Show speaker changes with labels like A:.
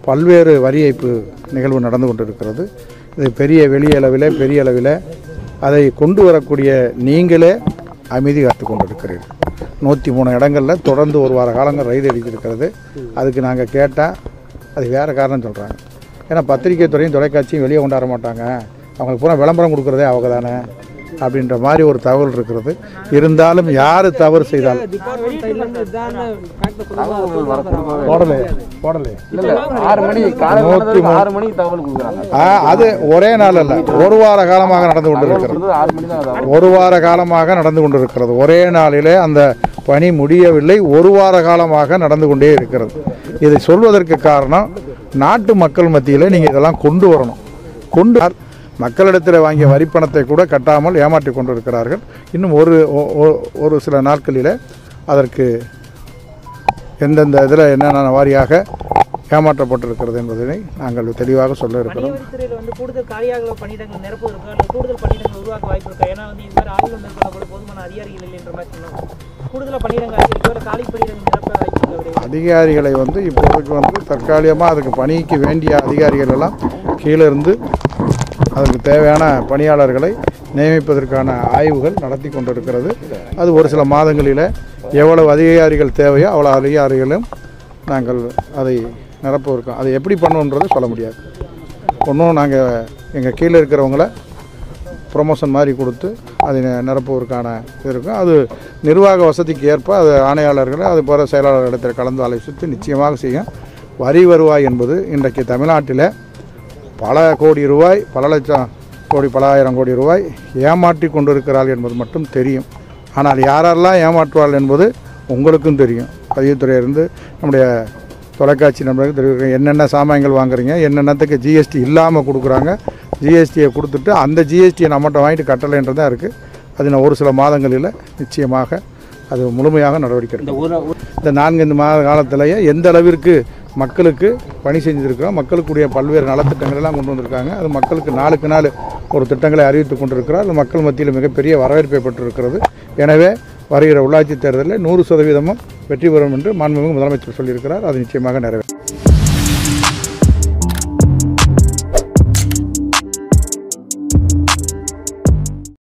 A: பல்வேறு வரி ஏய்ப்பு நிகழ்வு நடந்து கொண்டிருக்கிறது இது பெரிய வெளி அளவில் பெரிய அளவில் அதை கொண்டு வரக்கூடிய நீங்களே அமைதி காத்து கொண்டிருக்கிறீர்கள் நூற்றி மூணு இடங்களில் தொடர்ந்து ஒரு வார காலங்கள் ரைடு அடித்திருக்கிறது அதுக்கு நாங்கள் கேட்டால் அது வேறு காரணம் சொல்கிறாங்க ஏன்னா பத்திரிகை துறையும் தொலைக்காட்சியும் வெளியே கொண்டாட மாட்டாங்க அவங்களுக்கு பூரா விளம்பரம் கொடுக்குறதே அவங்க தானே அப்படின்ற மாதிரி ஒரு தகவல் இருக்கிறது இருந்தாலும் யார் தவறு செய்தாலும்
B: டிபார்ட்மெண்ட் சைடுல இருந்து இதான ஃபேக்ட்
C: தகவல்கள் வரக்கூடாது.
A: போடலே போடலே
C: இல்ல இல்ல ஆறு மணி காலையில்
A: நூத்தி
C: நடந்தது
A: மூணு.
C: ஆறு மணிக்கு தகவல் கொடுக்குறாங்க
A: ஆ, அது ஒரே நாள் அல்ல ஒரு வார காலமாக நடந்து கொண்டிருக்கிறது
C: கொடுத்தது ஆறு மணி தான் தகவல்
A: ஒரு வார காலமாக நடந்து கொண்டிருக்கிறது ஒரே நாளிலே அந்த பணி முடியவில்லை ஒரு வார காலமாக நடந்து கொண்டே இருக்கிறது இதை சொல்வதற்கு காரணம் நாட்டு மக்கள் மத்தியில் நீங்கள் இதெல்லாம் கொண்டு வரணும் கொண்டு மக்களிடத்தில் வாங்கிய வரிப்பணத்தை கூட கட்டாமல் ஏமாற்றி கொண்டிருக்கிறார்கள் இன்னும் ஒரு ஒ- ஒ- ஒரு சில நாட்களில் அதற்கு எந்தெந்த இதில் என்னென்ன வாரியாக ஏமாற்றப்பட்டிருக்கிறது என்பதனை நாங்கள் தெளிவாக சொல்ல இருக்கிறோம்
D: பணிவரித்துறையில் வந்து கூடுதல் காலியாக பணியிடங்கள் நிரப்புவதற்கோ அல்லது கூடுதல் பணியிடங்கள் உருவாக்க வாய்ப்பு இருக்கா ஏன்னா வந்து இது மாதிரி ஆய்வு மேற்கொள்ளப்பட போதுமான அதிகாரிகள் இல்லை என்ற மாதிரி சொன்னாங்க கூடுதலாக பணியிடங்கள் அதிகரிக்கோ இல்லை காலி பணியிடங்கள் நிரப்ப வாய்ப்பு இருக்கா விரைவில்?
A: அதிகாரிகளை வந்து இப்போதைக்கு வந்து தற்காலிகமாக அதுக்கு பணிக்கு வேண்டிய அதிகாரிகள் எல்லாம் கீழே இருந்து அதற்கு தேவையான பணியாளர்களை நியமிப்பதற்கான ஆய்வுகள் நடத்தி கொண்டிருக்கிறது அது ஒரு சில மாதங்களில் எவ்வளவு அதிகாரிகள் தேவையோ அவ்வளோ அதிகாரிகளும் நாங்கள் அதை நிரப்பவிருக்கோம் அதை எப்படி பண்ணுன்றதை சொல்ல முடியாது ஒன்றும் நாங்கள் எங்கள் கீழே இருக்கிறவங்கள ப்ரொமோஷன் மாதிரி கொடுத்து அதை நி- நிரப்புவதற்கான இது இருக்கும் அது நிர்வாக வசதிக்கு ஏற்ப அது ஆணையாளர்களை அது போகிற செயலாளர்களிடத்தில் கலந்து ஆலோசித்து நிச்சயமாக செய்யும் வரி வருவாய் என்பது இன்றைக்கு தமிழ்நாட்டில் பல கோடி ரூபாய் பல லட்சம் கோடி பல ஆயிரம் கோடி ரூபாய் ஏமாற்றி கொண்டிருக்கிறாள் என்பது மட்டும் தெரியும் ஆனால் யாரெல்லாம் ஏமாற்றுவார்கள் என்பது உங்களுக்கும் தெரியும் பதிவுத்துறையிலிருந்து நம்முடைய தொலைக்காட்சி நண்பர்களுக்கு தெரிவிக்கிறேன் என்னென்ன சாமான்கள் வாங்குறீங்க என்னென்னத்துக்கு ஜிஎஸ்டி இல்லாமல் கொடுக்குறாங்க ஜிஎஸ்டியை கொடுத்துட்டு அந்த ஜிஎஸ்டியை நம்மகிட்ட வாங்கிட்டு கட்டலைன்றது தான் இருக்குது அது இன்னும் ஒரு சில மாதங்களில் நிச்சயமாக அது முழுமையாக நடவடிக்கை எடுக்கும் இந்த நான்கைந்து மாத காலத்திலேயே எந்த அளவிற்கு மக்களுக்கு பணி செஞ்சுருக்கிறோம் மக்களுக்குரிய பல்வேறு நலத்திட்டங்கள் எல்லாம் கொண்டு வந்திருக்காங்க அது மக்களுக்கு நாளுக்கு நாள் ஒரு திட்டங்களை அறிவித்து கொண்டிருக்கிறார் அது மக்கள் மத்தியில் மிகப்பெரிய வரவேற்பை பெற்றிருக்கிறது எனவே வருகிற உள்ளாட்சி தேர்தலில் நூறு சதவீதமும் வெற்றி பெறும் என்று மாண்புமிகு முதலமைச்சர் சொல்லியிருக்கிறார் அது நிச்சயமாக நிறைவேறும்